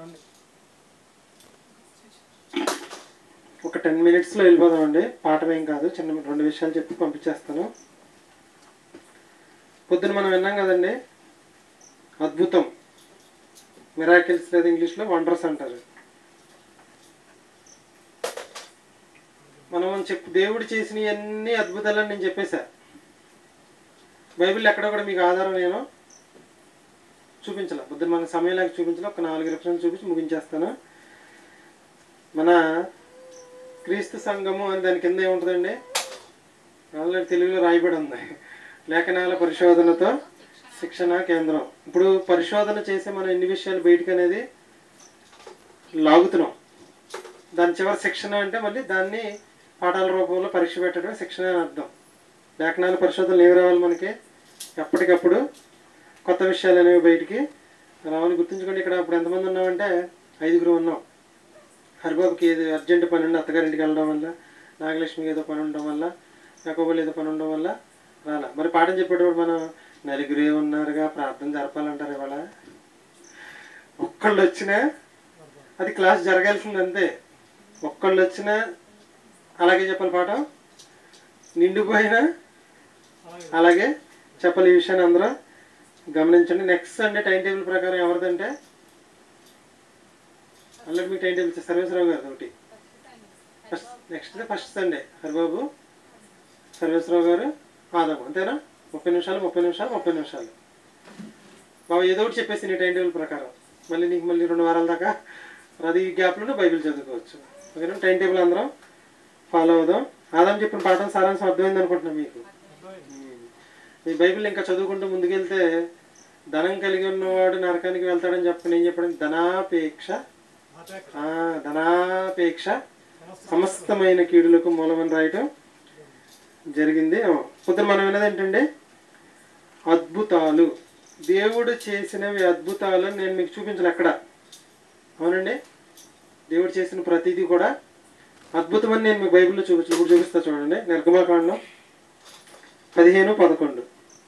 ఒక టెన్ మినిట్స్లో వెళ్ళిపోదామండి పాఠమేం కాదు చిన్న రెండు విషయాలు చెప్పి పంపించేస్తాను పొద్దున మనం విన్నాం కదండి అద్భుతం మిరాకిల్స్ లేదా ఇంగ్లీష్లో వండర్స్ అంటారు మనం చెప్పు దేవుడు చేసిన అన్ని అద్భుతాలని నేను చెప్పేశా బైబిల్ ఎక్కడ కూడా మీకు ఆధారం నేను చూపించాల పొద్దున మనకు సమయం లేక చూపించాలి ఒక నాలుగు రిఫరెన్స్ చూపించి ముగించేస్తాను మన క్రీస్తు సంఘము అని దాని కింద ఏముంటుందండి ఆల్రెడీ తెలుగులో రాయబడి ఉంది లేఖనాల పరిశోధనతో శిక్షణ కేంద్రం ఇప్పుడు పరిశోధన చేసే మనం ఎన్ని విషయాలు బయటికి అనేది లాగుతున్నాం దాని చివరి శిక్షణ అంటే మళ్ళీ దాన్ని పాఠాల రూపంలో పరీక్ష పెట్టడం శిక్షణ అని అర్థం లేఖనాల పరిశోధనలు ఏమి రావాలి మనకి ఎప్పటికప్పుడు కొత్త విషయాలు అనేవి బయటికి రావాలి గుర్తుంచుకోండి ఇక్కడ ఇప్పుడు ఎంతమంది ఉన్నామంటే ఐదుగురు ఉన్నాం హరిబాబుకి ఏదో అర్జెంట్ పని ఉండి అత్తగారింటికి వెళ్ళడం వల్ల నాగలక్ష్మికి ఏదో పని ఉండడం వల్ల యాకోబులు ఏదో పని ఉండడం వల్ల రాలా మరి పాఠం చెప్పేటప్పుడు మనం నలుగురే ఉన్నారుగా ప్రార్థన జరపాలంటారు ఇవాళ ఒక్కళ్ళు వచ్చినా అది క్లాస్ జరగాల్సింది అంతే ఒక్కళ్ళు వచ్చినా అలాగే చెప్పాలి పాఠం నిండిపోయినా అలాగే చెప్పాలి ఈ విషయాన్ని అందరూ గమనించండి నెక్స్ట్ సండే టైం టేబుల్ ప్రకారం ఎవరిదంటే ఆల్రెడీ మీకు టైం టేబుల్ ఇచ్చారు సర్వేశ్వరరావు గారు ఒకటి first next first Sunday Haribabu Sarveswararao garu ఆదాము అంతేనా ముప్పై నిమిషాలు ముప్పై నిమిషాలు ముప్పై నిమిషాలు బాబు ఏదో ఒకటి చెప్పేసి నీ టైం టేబుల్ ప్రకారం మళ్ళీ నీకు మళ్ళీ రెండు వారాల దాకా అది ఈ గ్యాప్లోనే బైబిల్ చదువుకోవచ్చు ఓకేనా టైం టేబుల్ అందరం ఫాలో అవుదాం ఆదాం చెప్పిన పాఠం సారాంశం అర్థమైంది అనుకుంటున్నాం మీకు ఉమ్. ఈ బైబిల్ ఇంకా చదువుకుంటూ ముందుకెళ్తే ధనం కలిగి ఉన్నవాడు నరకానికి వెళ్తాడని చెప్పని ఏం చెప్పడం ధనాపేక్ష ఆ, ధనాపేక్ష సమస్తమైన కీడులకు మూలమని రాయటం జరిగింది ఆ, పొద్దున మనం విన్నది ఏంటంటే అద్భుతాలు దేవుడు చేసినవి అద్భుతాలు అని నేను మీకు చూపించాను అక్కడ అవునండి దేవుడు చేసిన ప్రతిదీ కూడా అద్భుతమని నేను మీకు బైబిల్లో చూపించు ఇప్పుడు చూపిస్తా చూడండి నిర్గమాకాండం పదిహేను పదకొండు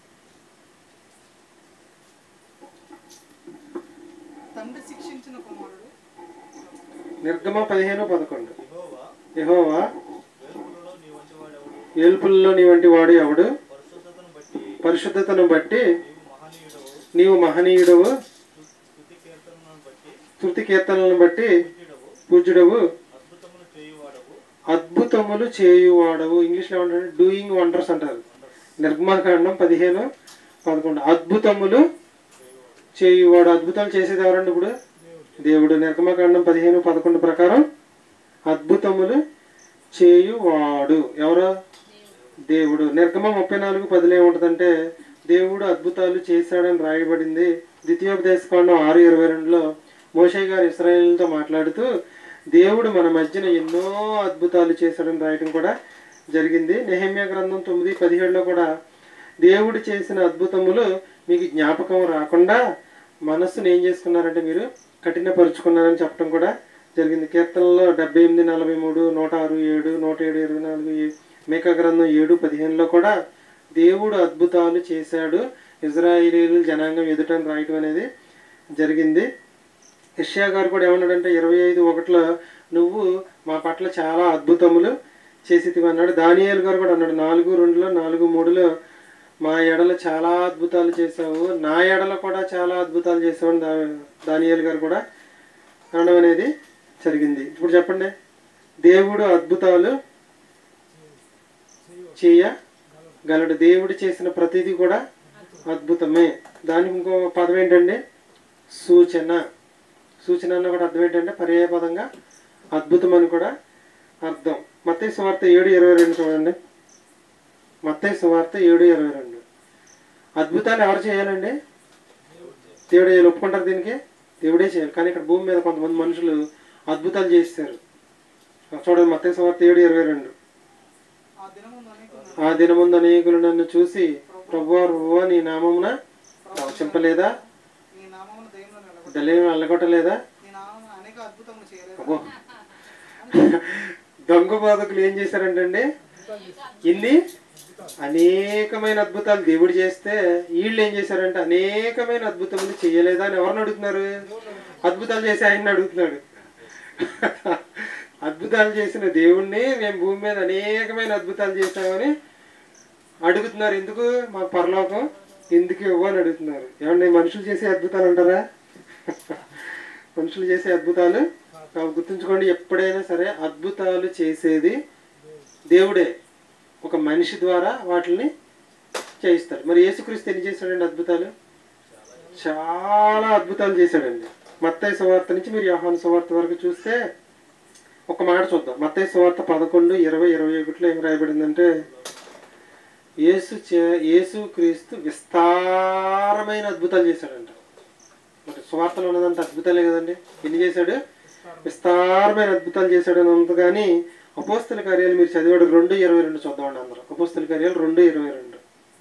తండ్రి శిక్షించిన కుమారుడు నిర్గమ పదిహేను పదకొండు యెహోవా యెహోవా వెలుగులలో నీ వంటి వాడెవడు ఏల్పుల్లో నీ వంటి వాడు ఎవడు పరిశుద్ధతను బట్టి పరిశుద్ధతను బట్టి నీవు మహనీయుడవు నీవు మహనీయుడవు స్తుతి కీర్తనలను బట్టి శృతి కీర్తనలను బట్టి పూజ్యుడవు పూజ్యుడవు అద్భుతములు చేయువాడవు అద్భుతములు చేయువాడవు ఇంగ్లీష్లో ఏమంటారు డూయింగ్ వండర్స్ అంటారు నిర్గమాకాండం పదిహేను పదకొండు అద్భుతములు చేయువాడు అద్భుతాలు చేసేది ఎవరండి ఇప్పుడు దేవుడు నిర్గమాకాండం పదిహేను పదకొండు ప్రకారం అద్భుతములు చేయువాడు ఎవరు దేవుడు నిర్గమ ముప్పై నాలుగు పదిలో ఏముంటుందంటే దేవుడు అద్భుతాలు చేశాడని రాయబడింది ద్వితీయోపదేశకాండం ఆరు ఇరవై రెండులో మోషే గారు ఇస్రాయేల్తో మాట్లాడుతూ దేవుడు మన మధ్యన ఎన్నో అద్భుతాలు చేశాడని రాయటం కూడా జరిగింది నెహమ్య గ్రంథం తొమ్మిది పదిహేడులో కూడా దేవుడు చేసిన అద్భుతములు మీకు జ్ఞాపకం రాకుండా మనస్సును ఏం చేసుకున్నారంటే మీరు కఠినపరుచుకున్నారని చెప్పడం కూడా జరిగింది కీర్తనలో డెబ్బై ఎనిమిది నలభై మూడు నూట ఆరు ఏడు నూట ఏడు ఇరవై నాలుగు ఏ- మేక గ్రంథం ఏడు పదిహేనులో కూడా దేవుడు అద్భుతాలు చేశాడు ఇజ్రాయిలీలు జనాంగం ఎదుటని రాయటం అనేది జరిగింది యష్యా గారు కూడా ఏమన్నాడంటే ఇరవై ఐదు ఒకటిలో నువ్వు మా పట్ల చాలా అద్భుతములు చేసి అన్నాడు దానియేలు గారు కూడా అన్నాడు నాలుగు రెండులో నాలుగు మూడులో మా ఎడల చాలా అద్భుతాలు చేసావు నా ఎడల కూడా చాలా అద్భుతాలు చేసావు అని దా దానియేలు గారు కూడా అనడం అనేది జరిగింది ఇప్పుడు చెప్పండి దేవుడు అద్భుతాలు చేయగలడు దేవుడు చేసిన ప్రతిదీ కూడా అద్భుతమే దానికి ఇంకో పదం ఏంటండి సూచన సూచన అన్న కూడా అర్థం ఏంటంటే పర్యాయ పదంగా అద్భుతం అని కూడా అర్థం మత్తయి సువార్త ఏడు ఇరవై రెండు చూడండి మత్తయి సువార్త ఏడు ఇరవై రెండు అద్భుతాలు ఎవరు చేయాలండి దేవుడే చేయాలి ఒప్పుకుంటారు దీనికి దేవుడే చేయాలి కానీ ఇక్కడ భూమి మీద కొంతమంది మనుషులు అద్భుతాలు చేస్తారు చూడండి మత్తయి సువార్త ఏడు ఇరవై రెండు ఆ దినమున అనేకులు ఆ దినముందు అనేకులు నన్ను చూసి ప్రభువా ప్రభువా నీ నామమున చింపలేదా నీ నామమున దయ్యములను వెళ్ళగొట్టు దళయం వెళ్ళగొట్టలేదా నీ నామమున అనేక అద్భుతములు చేయలేదు అబ్బో దొంగ బోధకులు ఏం చేశారంటే ఇన్ని అనేకమైన అద్భుతాలు దేవుడు చేస్తే వీళ్ళు ఏం చేశారంటే అనేకమైన అద్భుతములు చేయలేదా అని ఎవరిని అడుగుతున్నారు అద్భుతాలు చేసి ఆయన్ని అడుగుతున్నాడు అద్భుతాలు చేసిన దేవుణ్ణి మేము భూమి మీద అనేకమైన అద్భుతాలు చేసామని అడుగుతున్నారు ఎందుకు మా పరలోకం ఎందుకు ఇవ్వని అడుగుతున్నారు ఏమండి మనుషులు చేసే అద్భుతాలు అంటారా మనుషులు చేసే అద్భుతాలు కావు. గుర్తుంచుకోండి ఎప్పుడైనా సరే అద్భుతాలు చేసేది దేవుడే ఒక మనిషి ద్వారా వాటిని చేయిస్తాడు మరి యేసుక్రీస్తు ఎన్ని చేశాడండి అద్భుతాలు చాలా అద్భుతాలు చేశాడండి మత్తయి సువార్త నుంచి మీరు యోహాను సువార్త వరకు చూస్తే ఒక మాట చూద్దాం మత్తయి సువార్త పదకొండు ఇరవై ఇరవై ఒకటిలో ఏం రాయబడిందంటే యేసు చే యేసు క్రీస్తు విస్తారమైన అద్భుతాలు చేశాడంట మరి సువార్తలో ఉన్నదంటే అద్భుతాలే కదండి ఎన్ని చేశాడు విస్తారమైన అద్భుతాలు చేశాడు అని ఉంది కానీ అపోస్తల కార్యాలు మీరు చదివాడు రెండు ఇరవై రెండు చూద్దామండి అందరూ అపోస్తల కార్యాలు రెండు ఇరవై రెండు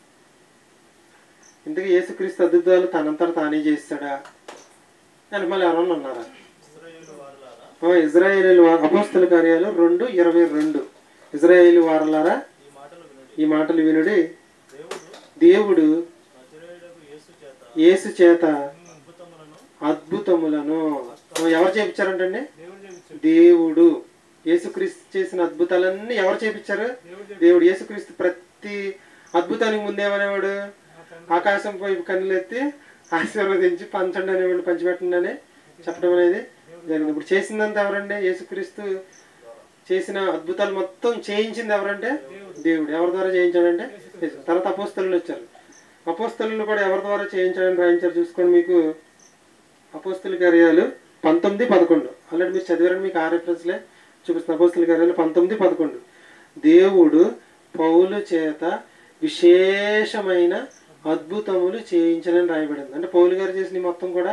ఇంతకీ యేసుక్రీస్తు అద్భుతాలు తనంతట తానే చేస్తాడా అని మళ్ళీ ఎవరన్నా ఉన్నారా ఇస్రాయేలు వారులారా ఆ, ఇజ్రాయేలు వారు అపోస్తల కార్యాలు రెండు ఇరవై రెండు ఇజ్రాయేలు వారలారా ఈ మాటలు వినుడి ఈ మాటలు వినుడి దేవుడు దేవుడు నజరేయుడకు యేసు చేత యేసు చేత అద్భుతములను అద్భుతములను ఆ, ఎవరు చేపించారంటండి దేవుడు యేసుక్రీస్తు చేసిన అద్భుతాలన్నీ ఎవరు చేపించారు దేవుడు యేసుక్రీస్తు ప్రతి అద్భుతానికి ముందేమనేవాడు ఆకాశం వైపు కన్నులెత్తి ఆశీర్వదించి పంచండి అనేవాడు పంచిపెట్టండి అని చెప్పడం అనేది జరిగింది ఇప్పుడు చేసిందంతా ఎవరండి యేసుక్రీస్తు చేసిన అద్భుతాలు మొత్తం చేయించింది ఎవరంటే దేవుడు ఎవరి ద్వారా చేయించాడంటే యేసు. తర్వాత అపోస్తలు వచ్చారు అపోస్తలు కూడా ఎవరి ద్వారా చేయించాడని రాయించారు చూసుకొని మీకు అపోస్తుల కార్యాలు పంతొమ్మిది పదకొండు ఆల్రెడీ మీరు చదివారని మీకు ఆ రెఫరెన్స్లే చూపిస్తున్న అపోస్తుల కార్యాలు పంతొమ్మిది పదకొండు దేవుడు పౌలు చేత విశేషమైన అద్భుతములు చేయించనని రాయబడింది అంటే పౌలు గారు చేసిన ఈ మొత్తం కూడా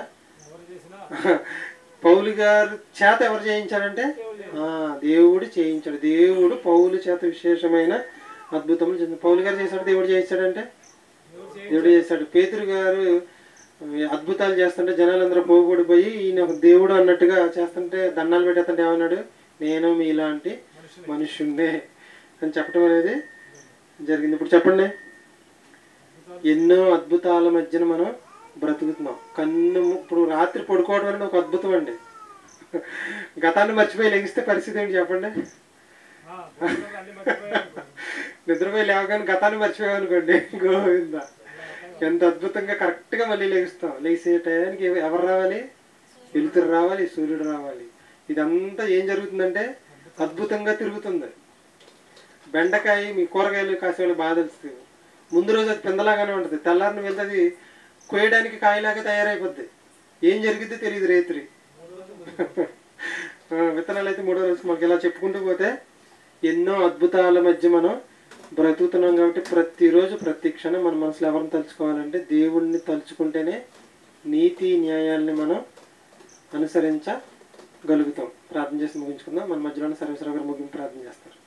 పౌలు గారు చేత ఎవరు చేయించారంటే ఆ, దేవుడు చేయించాడు దేవుడు పౌలు చేత విశేషమైన అద్భుతములు చేయించాడు పౌలు గారు చేశాడు దేవుడు చేయించాడంటే దేవుడు చేశాడు పేతురు గారు అద్భుతాలు చేస్తుంటే జనాలందరూ పోగొడిపోయి ఈయన ఒక దేవుడు అన్నట్టుగా చేస్తుంటే దండాలు పెట్టేస్తుంటే ఏమన్నాడు నేను మీలాంటి మనుషున్నే అని చెప్పడం అనేది జరిగింది ఇప్పుడు చెప్పండి ఎన్నో అద్భుతాల మధ్యన మనం బ్రతుకుతున్నాం కన్ను ము- ఇప్పుడు రాత్రి పడుకోవడం అనేది ఒక అద్భుతం అండి గతాన్ని మర్చిపోయి లెగిస్తే పరిస్థితి ఏంటి చెప్పండి నిద్రపోయి లేవగానే గతాన్ని మర్చిపోయాం అనుకోండి గోవింద ఎంత అద్భుతంగా కరెక్ట్గా మళ్ళీ లెగుస్తాం లేచే టయానికి ఎవ- ఎవరు రావాలి వెలుతురు రావాలి సూర్యుడు రావాలి ఇదంతా ఏం జరుగుతుందంటే అద్భుతంగా తిరుగుతుంది బెండకాయ మీ కూరగాయలు కాసేవాళ్ళు బాగా తెలుస్తుంది ముందు రోజు అది పిందలాగానే ఉంటుంది తెల్లారిని వెళ్తే అది కోయడానికి కాయలాగా తయారైపోద్ది ఏం జరిగిద్దో తెలియదు రేత్రి ఆ, విత్తనాలు అయితే మూడో రోజు మాకు ఇలా చెప్పుకుంటూ పోతే ఎన్నో అద్భుతాల మధ్య మనం బ్రతుకుతున్నాం కాబట్టి ప్రతిరోజు ప్రతి క్షణం మన మనసులో ఎవరిని తలుచుకోవాలంటే దేవుణ్ణి తలుచుకుంటేనే నీతి న్యాయాల్ని మనం అనుసరించగలుగుతాం ప్రార్థన చేసి ముగించుకుందాం మన మధ్యలోనే సర్వేశ్వర గారు ముగింపు ప్రార్థన చేస్తారు